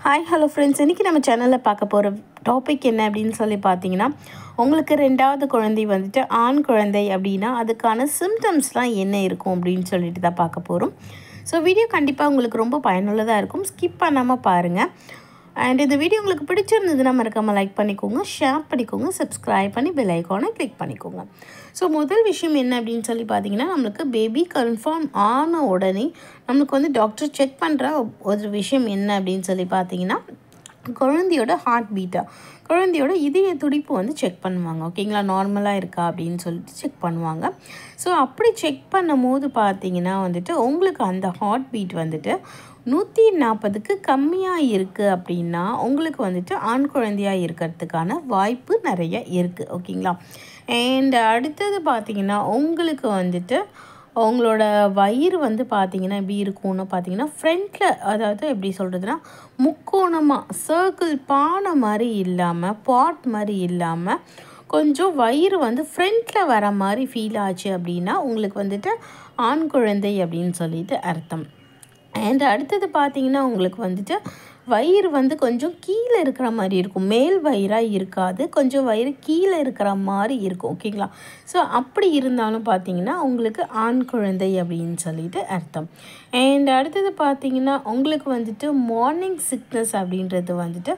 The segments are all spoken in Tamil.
ஹாய் ஹலோ ஃப்ரெண்ட்ஸ் இன்றைக்கி நம்ம சேனலில் பார்க்க போகிற டாபிக் என்ன அப்படின்னு சொல்லி பார்த்தீங்கன்னா உங்களுக்கு ரெண்டாவது குழந்தை வந்துட்டு ஆண் குழந்தை அப்படின்னா அதுக்கான சிம்டம்ஸ்லாம் என்ன இருக்கும் அப்படின்னு சொல்லிட்டு தான் பார்க்க போகிறோம் ஸோ வீடியோ கண்டிப்பாக உங்களுக்கு ரொம்ப பயனுள்ளதாக இருக்கும் ஸ்கிப் பண்ணாமல் பாருங்கள் அண்ட் இந்த வீடியோ உங்களுக்கு பிடிச்சிருந்ததுன்னா மறக்காமல் லைக் பண்ணிக்கோங்க ஷேர் பண்ணிக்கோங்க சப்ஸ்கிரைப் பண்ணி பெல் ஐக்கானை கிளிக் பண்ணிக்கோங்க ஸோ முதல் விஷயம் என்ன அப்படின்னு சொல்லி பார்த்தீங்கன்னா நம்மளுக்கு பேபி கன்ஃபார்ம் ஆன உடனே நம்மளுக்கு வந்து டாக்டர் செக் பண்ணுற ஒரு விஷயம் என்ன அப்படின்னு சொல்லி பார்த்தீங்கன்னா குழந்தையோட ஹார்ட் பீட்டா குழந்தையோட இதய துடிப்பு வந்து செக் பண்ணுவாங்க ஓகேங்களா நார்மலாக இருக்கா அப்படின்னு சொல்லிட்டு செக் பண்ணுவாங்க ஸோ அப்படி செக் பண்ணும் போது பார்த்தீங்கன்னா வந்துட்டு உங்களுக்கு அந்த ஹார்ட் பீட் வந்துட்டு நூற்றி நாற்பதுக்கு கம்மியாக இருக்குது அப்படின்னா உங்களுக்கு வந்துட்டு ஆண் குழந்தையாக இருக்கிறதுக்கான வாய்ப்பு நிறைய இருக்குது ஓகேங்களா அண்ட் அடுத்தது பார்த்தீங்கன்னா உங்களுக்கு வந்துட்டு உங்களோட வயிறு வந்து பார்த்தீங்கன்னா எப்படி இருக்கும்னு பார்த்தீங்கன்னா ஃப்ரண்ட்டில் அதாவது எப்படி சொல்கிறதுனா முக்கோணமாக சர்க்கிள் பானை மாதிரி இல்லாமல் பாட் மாதிரி இல்லாமல் கொஞ்சம் வயிறு வந்து ஃப்ரண்ட்டில் வர மாதிரி ஃபீல் ஆச்சு அப்படின்னா உங்களுக்கு வந்துட்டு ஆண் குழந்தை அப்படின்னு சொல்லிட்டு அர்த்தம் அண்ட் அடுத்தது பார்த்தீங்கன்னா உங்களுக்கு வந்துட்டு வயிறு வந்து கொஞ்சம் கீழே இருக்கிற மாதிரி இருக்கும் மேல் வயிறாக இருக்காது கொஞ்சம் வயிறு கீழே இருக்கிற மாதிரி இருக்கும் ஓகேங்களா ஸோ அப்படி இருந்தாலும் பார்த்தீங்கன்னா உங்களுக்கு ஆண் குழந்தை அப்படின்னு சொல்லிட்டு அர்த்தம் அண்ட் அடுத்தது பார்த்தீங்கன்னா உங்களுக்கு வந்துட்டு மார்னிங் சிக்னஸ் அப்படின்றது வந்துட்டு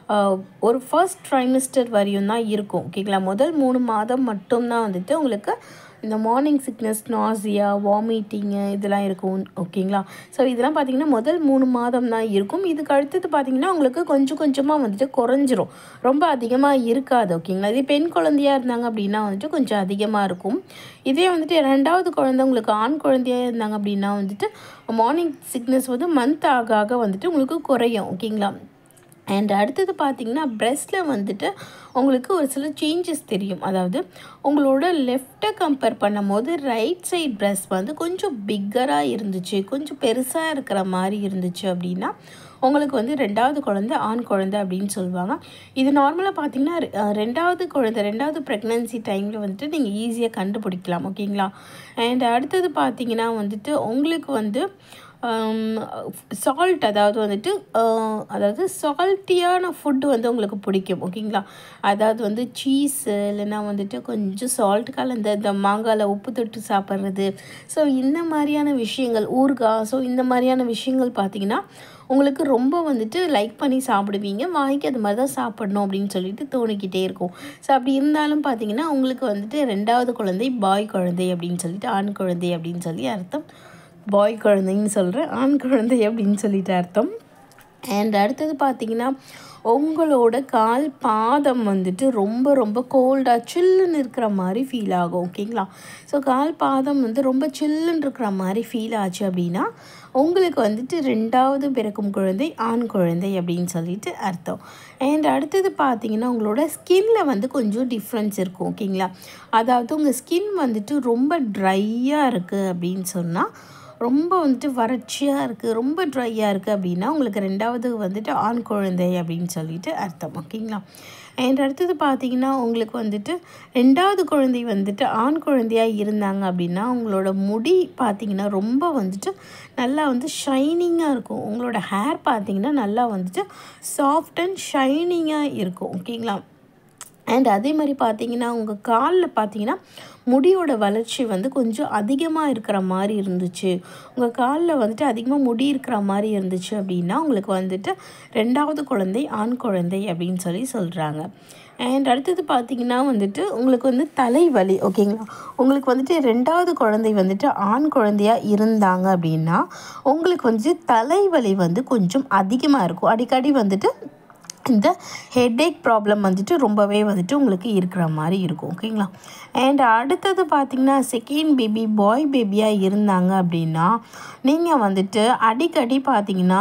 ஒரு ஃபர்ஸ்ட் ட்ரைமிஸ்டர் வரையும் தான் இருக்கும் ஓகேங்களா முதல் மூணு மாதம் மட்டும்தான் வந்துட்டு உங்களுக்கு இந்த மார்னிங் சிக்னஸ் நாசியா வாமிட்டிங்கு இதெல்லாம் இருக்கும் ஓகேங்களா ஸோ இதெல்லாம் பார்த்திங்கன்னா முதல் மூணு மாதம் தான் இருக்கும் இதுக்கு அடுத்தது பார்த்திங்கன்னா உங்களுக்கு கொஞ்சம் கொஞ்சமாக வந்துட்டு குறைஞ்சிரும் ரொம்ப அதிகமாக இருக்காது ஓகேங்களா இதே பெண் குழந்தையாக இருந்தாங்க அப்படின்னா வந்துட்டு கொஞ்சம் அதிகமாக இருக்கும் இதே வந்துட்டு ரெண்டாவது குழந்தை உங்களுக்கு ஆண் குழந்தையாக இருந்தாங்க அப்படின்னா வந்துட்டு மார்னிங் சிக்னஸ் வந்து மந்த் ஆக ஆக வந்துட்டு உங்களுக்கு குறையும் ஓகேங்களா அண்ட் அடுத்தது பார்த்திங்கன்னா ப்ரெஸ்ட்டில் வந்துட்டு உங்களுக்கு ஒரு சில சேஞ்சஸ் தெரியும் அதாவது உங்களோட லெஃப்ட்டை கம்பேர் பண்ணும் போது ரைட் சைட் ப்ரெஸ் வந்து கொஞ்சம் பிக்கராக இருந்துச்சு கொஞ்சம் பெருசாக இருக்கிற மாதிரி இருந்துச்சு அப்படின்னா உங்களுக்கு வந்து ரெண்டாவது குழந்தை ஆண் குழந்தை அப்படின்னு சொல்லுவாங்க இது நார்மலாக பார்த்தீங்கன்னா ரெண்டாவது குழந்தை ரெண்டாவது ப்ரெக்னன்சி டைமில் வந்துட்டு நீங்கள் ஈஸியாக கண்டுபிடிக்கலாம் ஓகேங்களா அண்ட் அடுத்தது பார்த்தீங்கன்னா வந்துட்டு உங்களுக்கு வந்து சால்ட் அதாவது வந்துட்டு அதாவது சால்ட்டியான ஃபுட்டு வந்து உங்களுக்கு பிடிக்கும் ஓகேங்களா அதாவது வந்து சீஸு இல்லைன்னா வந்துட்டு கொஞ்சம் சால்ட் கலந்த இந்த மாங்காயில் உப்பு தொட்டு சாப்பிட்றது ஸோ இந்த மாதிரியான விஷயங்கள் ஊறுகாய் ஸோ இந்த மாதிரியான விஷயங்கள் பார்த்திங்கன்னா உங்களுக்கு ரொம்ப வந்துட்டு லைக் பண்ணி சாப்பிடுவீங்க வாய்க்கு அது மாதிரி தான் சாப்பிடணும் அப்படின்னு சொல்லிட்டு தோணிக்கிட்டே இருக்கும் ஸோ அப்படி இருந்தாலும் பார்த்தீங்கன்னா உங்களுக்கு வந்துட்டு ரெண்டாவது குழந்தை பாய் குழந்தை அப்படின்னு சொல்லிட்டு ஆண் குழந்தை அப்படின்னு சொல்லி அர்த்தம் பாய் குழந்தைன்னு சொல்கிறேன் ஆண் குழந்தை அப்படின்னு சொல்லிட்டு அர்த்தம் அண்ட் அடுத்தது பார்த்திங்கன்னா உங்களோட கால் பாதம் வந்துட்டு ரொம்ப ரொம்ப கோல்டாக சில்லுன்னு இருக்கிற மாதிரி ஃபீல் ஆகும் ஓகேங்களா ஸோ கால் பாதம் வந்து ரொம்ப சில்லுன்னு இருக்கிற மாதிரி ஃபீல் ஆச்சு அப்படின்னா உங்களுக்கு வந்துட்டு ரெண்டாவது பிறக்கும் குழந்தை ஆண் குழந்தை அப்படின்னு சொல்லிட்டு அர்த்தம் அண்ட் அடுத்தது பார்த்தீங்கன்னா உங்களோட ஸ்கின்ல வந்து கொஞ்சம் டிஃப்ரென்ஸ் இருக்கும் ஓகேங்களா அதாவது உங்கள் ஸ்கின் வந்துட்டு ரொம்ப ட்ரையாக இருக்குது அப்படின்னு சொன்னால் ரொம்ப வந்துட்டு வறட்சியாக இருக்குது ரொம்ப ட்ரையாக இருக்குது அப்படின்னா உங்களுக்கு ரெண்டாவது வந்துட்டு ஆண் குழந்தை அப்படின்னு சொல்லிட்டு அர்த்தம் ஓகேங்களா அண்ட் அடுத்தது பார்த்தீங்கன்னா உங்களுக்கு வந்துட்டு ரெண்டாவது குழந்தை வந்துட்டு ஆண் குழந்தையாக இருந்தாங்க அப்படின்னா உங்களோட முடி பார்த்திங்கன்னா ரொம்ப வந்துட்டு நல்லா வந்து ஷைனிங்காக இருக்கும் உங்களோட ஹேர் பார்த்திங்கன்னா நல்லா வந்துட்டு சாஃப்ட் அண்ட் ஷைனிங்காக இருக்கும் ஓகேங்களா அண்ட் அதே மாதிரி பார்த்தீங்கன்னா உங்கள் காலில் பார்த்தீங்கன்னா முடியோட வளர்ச்சி வந்து கொஞ்சம் அதிகமாக இருக்கிற மாதிரி இருந்துச்சு உங்கள் காலில் வந்துட்டு அதிகமாக முடி இருக்கிற மாதிரி இருந்துச்சு அப்படின்னா உங்களுக்கு வந்துட்டு ரெண்டாவது குழந்தை ஆண் குழந்தை அப்படின்னு சொல்லி சொல்கிறாங்க அண்ட் அடுத்தது பார்த்திங்கன்னா வந்துட்டு உங்களுக்கு வந்து தலைவலி ஓகேங்களா உங்களுக்கு வந்துட்டு ரெண்டாவது குழந்தை வந்துட்டு ஆண் குழந்தையாக இருந்தாங்க அப்படின்னா உங்களுக்கு வந்துட்டு தலைவலி வந்து கொஞ்சம் அதிகமாக இருக்கும் அடிக்கடி வந்துட்டு இந்த ஹெட்டேக் ப்ராப்ளம் வந்துட்டு ரொம்பவே வந்துட்டு உங்களுக்கு இருக்கிற மாதிரி இருக்கும் ஓகேங்களா அண்ட் அடுத்தது பார்த்திங்கன்னா செகண்ட் பேபி பாய் பேபியாக இருந்தாங்க அப்படின்னா நீங்கள் வந்துட்டு அடிக்கடி பார்த்திங்கன்னா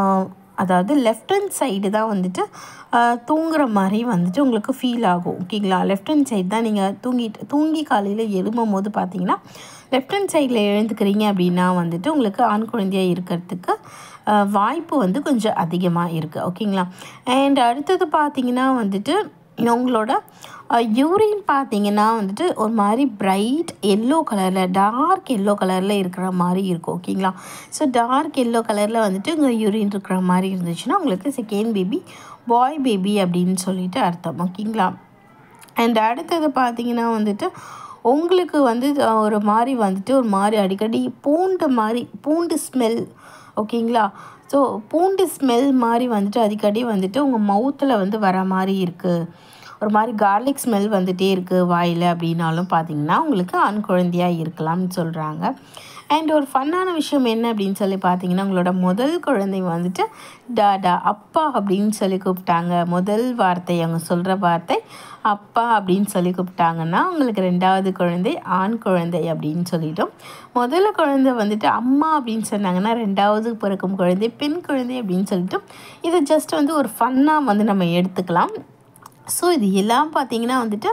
அதாவது லெஃப்ட் ஹேண்ட் சைடு தான் வந்துட்டு தூங்குற மாதிரி வந்துட்டு உங்களுக்கு ஃபீல் ஆகும் ஓகேங்களா லெஃப்ட் ஹேண்ட் சைடு தான் நீங்கள் தூங்கிட்டு தூங்கி காலையில் எழும்பும் போது பார்த்தீங்கன்னா லெஃப்ட் ஹேண்ட் சைடில் எழுந்துக்கிறீங்க அப்படின்னா வந்துட்டு உங்களுக்கு ஆண் குழந்தையாக இருக்கிறதுக்கு வாய்ப்பு வந்து கொஞ்சம் அதிகமாக இருக்குது ஓகேங்களா அண்ட் அடுத்தது பார்த்திங்கன்னா வந்துட்டு உங்களோட யூரின் பார்த்தீங்கன்னா வந்துட்டு ஒரு மாதிரி பிரைட் எல்லோ கலரில் டார்க் எல்லோ கலரில் இருக்கிற மாதிரி இருக்கும் ஓகேங்களா ஸோ டார்க் எல்லோ கலரில் வந்துட்டு உங்கள் யூரின் இருக்கிற மாதிரி இருந்துச்சுன்னா உங்களுக்கு செகண்ட் பேபி பாய் பேபி அப்படின்னு சொல்லிட்டு அர்த்தம் ஓகேங்களா அண்ட் அடுத்தது பார்த்தீங்கன்னா வந்துட்டு உங்களுக்கு வந்து ஒரு மாதிரி வந்துட்டு ஒரு மாதிரி அடிக்கடி பூண்டு மாதிரி பூண்டு ஸ்மெல் ஓகேங்களா ஸோ பூண்டு ஸ்மெல் மாதிரி வந்துட்டு அடிக்கடி வந்துட்டு உங்கள் மவுத்தில் வந்து வர மாதிரி இருக்குது ஒரு மாதிரி கார்லிக் ஸ்மெல் வந்துகிட்டே இருக்குது வாயில் அப்படின்னாலும் பார்த்தீங்கன்னா உங்களுக்கு ஆண் குழந்தையாக இருக்கலாம்னு சொல்கிறாங்க அண்ட் ஒரு ஃபன்னான விஷயம் என்ன அப்படின்னு சொல்லி பார்த்தீங்கன்னா உங்களோட முதல் குழந்தை வந்துட்டு டாடா அப்பா அப்படின்னு சொல்லி கூப்பிட்டாங்க முதல் வார்த்தை அவங்க சொல்கிற வார்த்தை அப்பா அப்படின்னு சொல்லி கூப்பிட்டாங்கன்னா உங்களுக்கு ரெண்டாவது குழந்தை ஆண் குழந்தை அப்படின்னு சொல்லிட்டோம் முதல்ல குழந்தை வந்துட்டு அம்மா அப்படின்னு சொன்னாங்கன்னா ரெண்டாவது பிறக்கும் குழந்தை பெண் குழந்தை அப்படின்னு சொல்லிட்டு இது ஜஸ்ட் வந்து ஒரு ஃபன்னாக வந்து நம்ம எடுத்துக்கலாம் ஸோ இது எல்லாம் பார்த்திங்கன்னா வந்துட்டு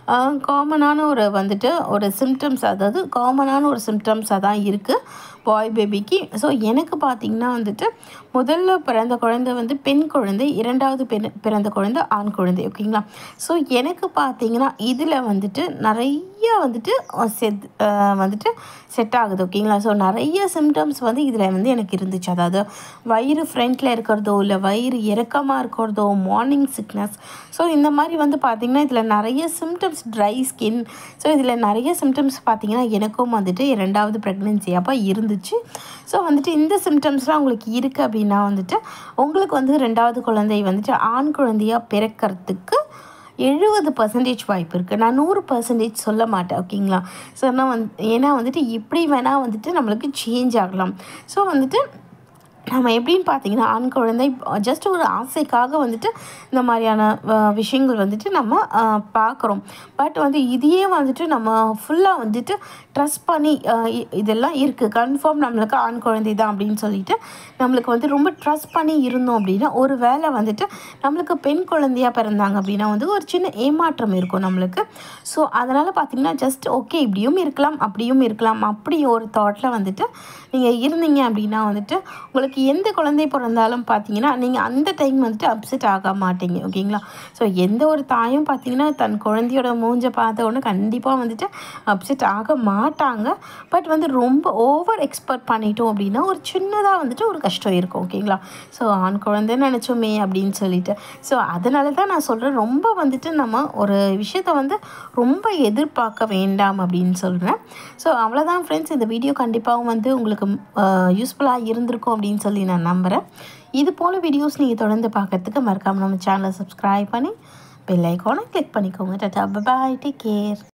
காமனான ஒரு வந்துட்டு ஒரு சிம்டம்ஸ் அதாவது காமனான ஒரு சிம்டம்ஸாக தான் இருக்குது பாய் பேபிக்கு ஸோ எனக்கு பார்த்திங்கன்னா வந்துட்டு முதல்ல பிறந்த குழந்தை வந்து பெண் குழந்தை இரண்டாவது பெண் பிறந்த குழந்தை ஆண் குழந்தை ஓகேங்களா ஸோ எனக்கு பார்த்திங்கன்னா இதில் வந்துட்டு நிறைய வந்துட்டு செட் வந்துட்டு செட் ஆகுது ஓகேங்களா ஸோ நிறைய சிம்டம்ஸ் வந்து இதில் வந்து எனக்கு இருந்துச்சு அதாவது வயிறு ஃப்ரண்ட்டில் இருக்கிறதோ இல்லை வயிறு இறக்கமாக இருக்கிறதோ மார்னிங் சிக்னஸ் ஸோ இந்த மாதிரி வந்து பார்த்திங்கன்னா இதில் நிறைய சிம்டம்ஸ் ட்ரை ஸ்கின் ஸோ இதில் நிறைய சிம்டம்ஸ் பார்த்திங்கன்னா எனக்கும் வந்துட்டு இரண்டாவது ப்ரெக்னென்சி அப்போ இருந்துச்சு ஸோ வந்துட்டு இந்த சிம்டம்ஸ்லாம் உங்களுக்கு இருக்குது அப்படின்னா வந்துட்டு உங்களுக்கு வந்து ரெண்டாவது குழந்தை வந்துட்டு ஆண் குழந்தையாக பிறக்கிறதுக்கு எழுபது பர்சன்டேஜ் வாய்ப்பு இருக்குது நான் நூறு பர்சன்டேஜ் சொல்ல மாட்டேன் ஓகேங்களா ஸோ நான் வந்து ஏன்னா வந்துட்டு எப்படி வேணால் வந்துட்டு நம்மளுக்கு சேஞ்ச் ஆகலாம் ஸோ வந்துட்டு நம்ம எப்படின்னு பார்த்தீங்கன்னா ஆண் குழந்தை ஜஸ்ட் ஒரு ஆசைக்காக வந்துட்டு இந்த மாதிரியான விஷயங்கள் வந்துட்டு நம்ம பார்க்குறோம் பட் வந்து இதையே வந்துட்டு நம்ம ஃபுல்லாக வந்துட்டு ட்ரஸ்ட் பண்ணி இதெல்லாம் இருக்குது கன்ஃபார்ம் நம்மளுக்கு ஆண் குழந்தை தான் அப்படின்னு சொல்லிட்டு நம்மளுக்கு வந்து ரொம்ப ட்ரஸ்ட் பண்ணி இருந்தோம் அப்படின்னா ஒரு வேளை வந்துட்டு நம்மளுக்கு பெண் குழந்தையாக பிறந்தாங்க அப்படின்னா வந்து ஒரு சின்ன ஏமாற்றம் இருக்கும் நம்மளுக்கு ஸோ அதனால் பார்த்திங்கன்னா ஜஸ்ட் ஓகே இப்படியும் இருக்கலாம் அப்படியும் இருக்கலாம் அப்படி ஒரு தாட்டில் வந்துட்டு நீங்கள் இருந்தீங்க அப்படின்னா வந்துட்டு உங்களுக்கு எந்த குழந்தை பிறந்தாலும் பார்த்தீங்கன்னா நீங்கள் அந்த டைம் வந்துட்டு அப்செட் ஆக மாட்டீங்க ஓகேங்களா ஸோ எந்த ஒரு தாயும் பார்த்தீங்கன்னா தன் குழந்தையோட மூஞ்சை பார்த்த உடனே கண்டிப்பாக வந்துட்டு அப்செட் ஆக மாட்டாங்க பட் வந்து ரொம்ப ஓவர் எக்ஸ்பெக்ட் பண்ணிட்டோம் அப்படின்னா ஒரு சின்னதாக வந்துட்டு ஒரு கஷ்டம் இருக்கும் ஓகேங்களா ஸோ ஆண் குழந்தைன்னு நினச்சோமே அப்படின்னு சொல்லிட்டு ஸோ அதனால தான் நான் சொல்கிறேன் ரொம்ப வந்துட்டு நம்ம ஒரு விஷயத்த வந்து ரொம்ப எதிர்பார்க்க வேண்டாம் அப்படின்னு சொல்கிறேன் ஸோ அவ்வளோதான் ஃப்ரெண்ட்ஸ் இந்த வீடியோ கண்டிப்பாகவும் வந்து உங்களுக்கு யூஸ்ஃபுல்லாக இருந்திருக்கும் அப்படின்னு சொல்லி நான் நம்புகிறேன் இது போல் வீடியோஸ் நீங்கள் தொடர்ந்து பார்க்கறதுக்கு மறக்காமல் நம்ம சேனலை சப்ஸ்கிரைப் பண்ணி பெல் ஐக்கானை கிளிக் பண்ணிக்கோங்க டாட்டா பாய் டேக் கேர்